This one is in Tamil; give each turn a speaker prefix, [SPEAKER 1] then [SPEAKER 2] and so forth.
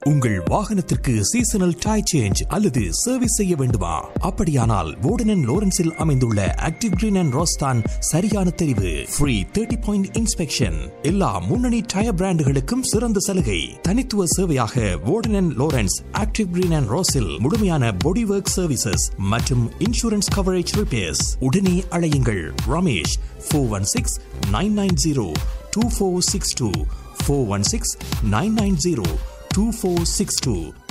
[SPEAKER 1] உங்கள் வாகனத்திற்கு சீசனல் டை சேஞ்ச் அல்லது சர்வீஸ் செய்ய வேண்டுமா அப்படியானால் வோடன் அண்ட் லோரன்ஸில் அமைந்துள்ள ஆக்டிவ் கிரீன் அண்ட் ரோஸ்தான் சரியான தெரிவு ஃப்ரீ தேர்ட்டி பாயிண்ட் இன்ஸ்பெக்ஷன் எல்லா முன்னணி டயர் பிராண்டுகளுக்கும் சிறந்த சலுகை தனித்துவ சேவையாக Woden and Lawrence active green and ரோஸில் முழுமையான பாடி ஒர்க் சர்வீசஸ் மற்றும் இன்சூரன்ஸ் கவரேஜ் ரிப்பேர்ஸ் உடனே அழையுங்கள் Ramesh four one six nine nine zero two four six two four one six nine nine zero 2462